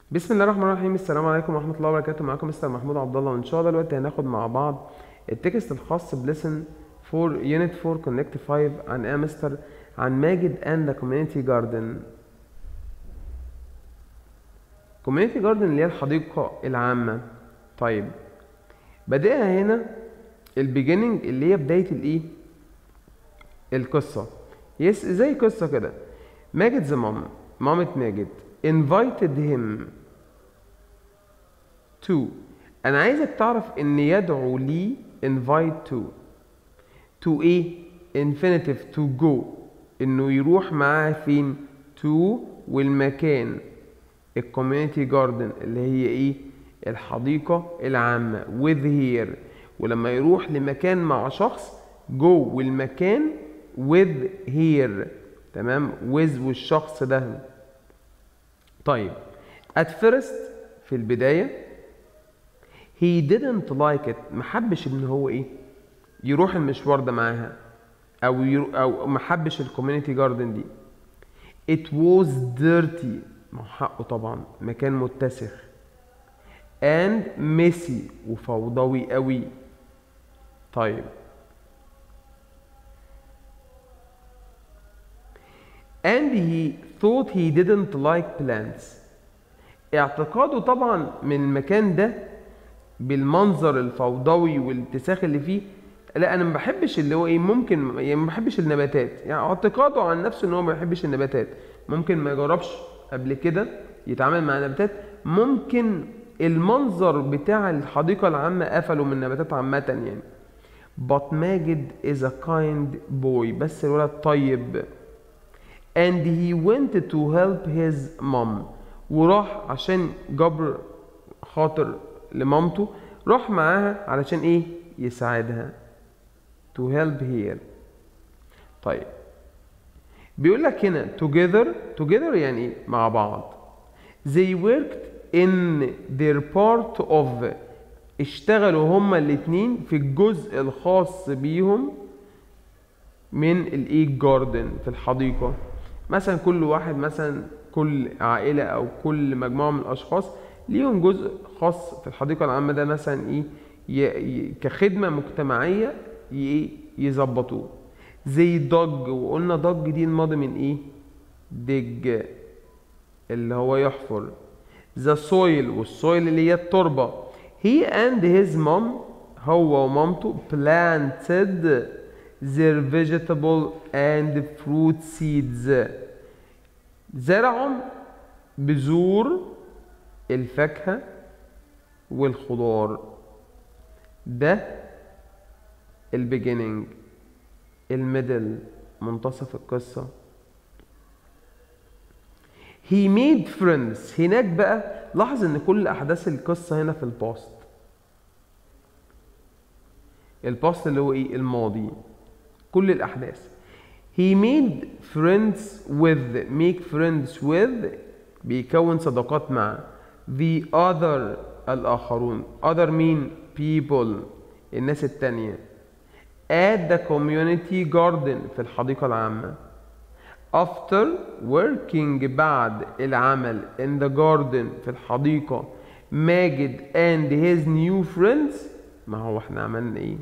بسم الله الرحمن الرحيم السلام عليكم ورحمة الله وبركاته معاكم مستر محمود عبد الله وإن شاء الله دلوقتي هناخد مع بعض التكست الخاص بليسن 4 يونت 4 كونكت 5 عن ايه يا مستر عن ماجد اند ذا كوميونتي جاردن كوميونتي جاردن اللي هي الحديقة العامة طيب بدأها هنا البيجيننج اللي هي بداية الايه القصة يس زي قصة كده ماجد ذا مام مامة ماجد invited him to انا عايزك تعرف ان يدعو لي invite to to ايه infinitive to go انه يروح معاه فين to والمكان الكوميونتي جاردن اللي هي ايه الحديقة العامة with here ولما يروح لمكان مع شخص جو والمكان with here تمام with والشخص ده طيب at first في البداية he didn't like it محبش ان هو ايه يروح المشوار ده معاها او يرو او محبش الكوميونتي جاردن دي it was dirty ما هو حقه طبعا مكان متسخ and messy وفوضوي قوي طيب and he thought he didn't like plants اعتقاده طبعا من المكان ده بالمنظر الفوضوي والاتساخ اللي فيه لا انا ما بحبش اللي هو ايه ممكن يعني ما بحبش النباتات يعني اعتقاده عن نفسه ان هو ما بيحبش النباتات ممكن ما يجربش قبل كده يتعامل مع نباتات ممكن المنظر بتاع الحديقة العامة قفلوا من النباتات عامة يعني but ماجد is a kind boy بس الولد طيب and he went to help his mom وراح عشان جبر خاطر لمامته راح معاها علشان ايه يساعدها to help here طيب بيقول لك هنا together together يعني ايه مع بعض they worked in their part of اشتغلوا هما الاتنين في الجزء الخاص بيهم من الايه جاردن في الحديقة مثلا كل واحد مثلا كل عائلة او كل مجموعة من الاشخاص ليهم جزء خاص في الحديقة العامة ده مثلا ايه ي... ي... كخدمة مجتمعية ي... يظبطوه زي ضج وقلنا ضج دي الماضي من ايه دج اللي هو يحفر ذا سويل والسويل اللي هي التربة he and his mom هو ومامته planted their vegetable and fruit seeds زرعوا بذور الفاكهة والخضار ده البيجيننج الميدل منتصف القصة he made friends هناك بقى لاحظ ان كل احداث القصة هنا في الباست الباست اللي هو ايه الماضي كل الاحداث he made friends with make friends with بيكون صداقات مع the other الآخرون other مين people الناس التانية at the community garden في الحديقة العامة after working بعد العمل in the garden في الحديقة ماجد and his new friends ما هو احنا عملنا ايه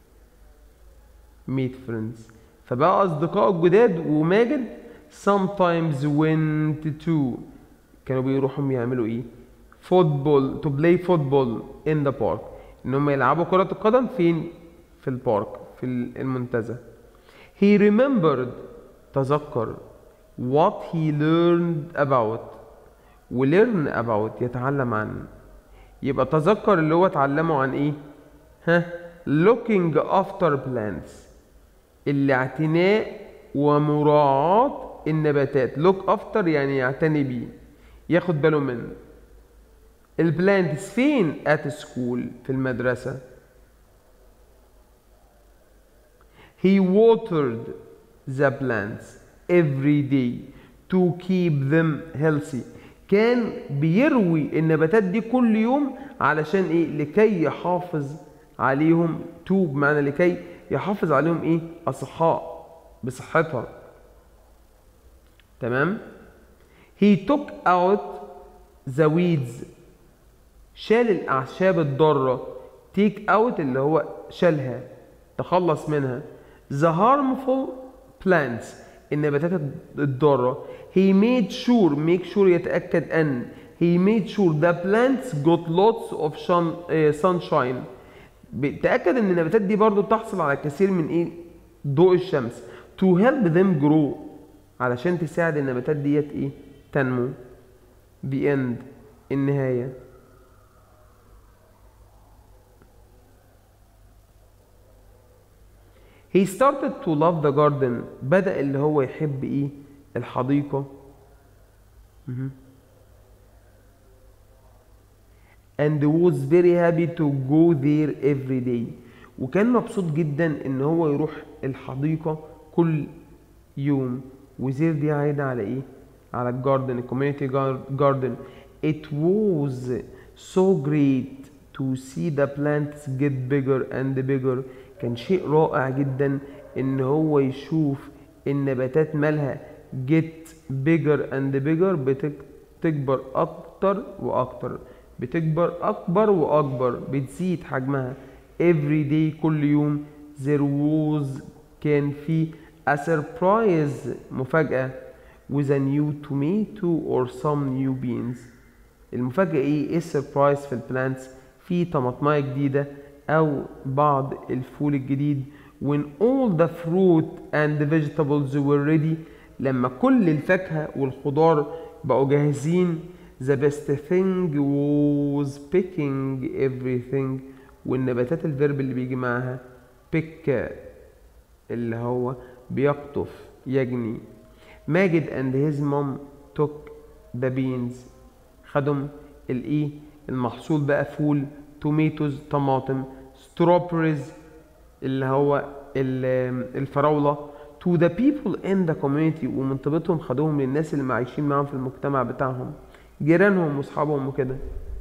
meet friends فبقى أصدقاء جداد وماجد sometimes went to كانوا بيروحوا يعملوا ايه فوتبول to play football in the park ان هم يلعبوا كرة القدم فين في البارك في المنتزه he remembered تذكر what he learned about و learn about يتعلم عن يبقى تذكر اللي هو اتعلمه عن ايه ها looking after plants الاعتناء ومراعاة النباتات look after يعني يعتني بيه ياخد باله منه البلانتس فين at school في المدرسة he watered the plants every day to keep them healthy كان بيروي النباتات دي كل يوم علشان ايه لكي يحافظ عليهم تو بمعنى لكي يحافظ عليهم ايه اصحاء بصحتها تمام he took out the weeds شال الأعشاب الضارة take out اللي هو شالها تخلص منها the harmful plants النباتات الضارة he made sure make sure يتأكد أن he made sure the plants got lots of sun, uh, sunshine تأكد أن النباتات دي برضو تحصل على كثير من إيه ضوء الشمس to help them grow علشان تساعد النباتات ديت إيه تنمو the end النهاية He started to love the garden بدأ اللي هو يحب ايه الحديقة مهم. and was very happy to go there every day وكان مبسوط جدا ان هو يروح الحديقة كل يوم وزير دي عايدة على ايه على الجاردن الكوميونتي جاردن it was so great to see the plants get bigger and bigger كان شيء رائع جدا ان هو يشوف النباتات مالها get bigger and bigger بتكبر اكتر واكتر بتكبر اكبر واكبر بتزيد حجمها every day كل يوم there was كان في a surprise مفاجأة with a new tomato or some new beans المفاجأة ايه ايه السربرايز في البلانتس في طماطماية جديدة أو بعض الفول الجديد when all the fruit and the vegetables were ready لما كل الفاكهة والخضار بقوا جاهزين the best thing was picking everything والنباتات الفيرب اللي بيجي معاها pick اللي هو بيقطف يجني ماجد and his mom took the beans خدهم الايه المحصول بقى فول توميتوز طماطم strawberries اللي هو الفراولة to the people in the community ومن طيبتهم خدوهم للناس اللي عايشين معاهم في المجتمع بتاعهم جيرانهم واصحابهم وكده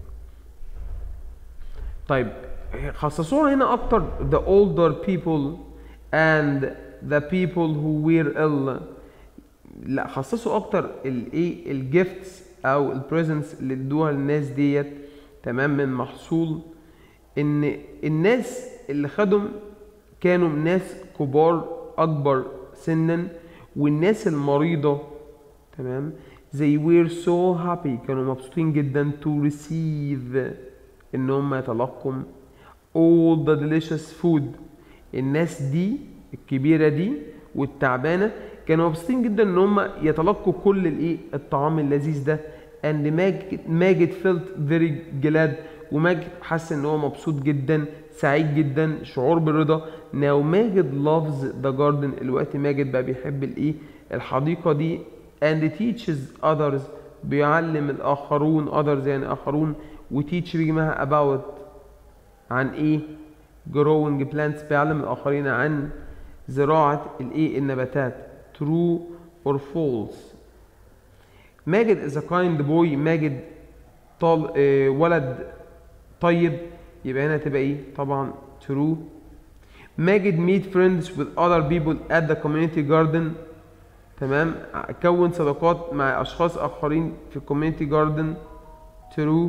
طيب خصصوها هنا اكتر the older people and the people who were ill لا خصصوا اكتر الايه الجيفتس او البريزنتس اللي ادوها للناس ديت تمام من محصول ان الناس اللي خدهم كانوا ناس كبار اكبر سنا والناس المريضه تمام they were so happy كانوا مبسوطين جدا to receive ان هم يتلقوا all the delicious food الناس دي الكبيره دي والتعبانه كانوا مبسوطين جدا ان هم يتلقوا كل الايه الطعام اللذيذ ده and ماجد ماجد felt very glad وماجد حس ان هو مبسوط جدا سعيد جدا شعور بالرضا now ماجد loves the garden الوقت ماجد بقى بيحب الايه الحديقه دي and teaches others بيعلم الاخرون others يعني اخرون وتيتش بيجي معاها about عن ايه growing plants بيعلم الاخرين عن زراعه الايه النباتات true or false ماجد is a kind boy ماجد طال آه ولد طيب يبقى هنا تبقى ايه طبعا true ماجد meet friends with other people at the community garden تمام كون صداقات مع اشخاص اخرين في community garden true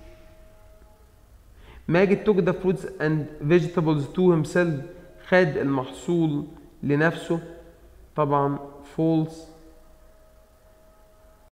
ماجد took the fruits and vegetables to himself خد المحصول لنفسه طبعا false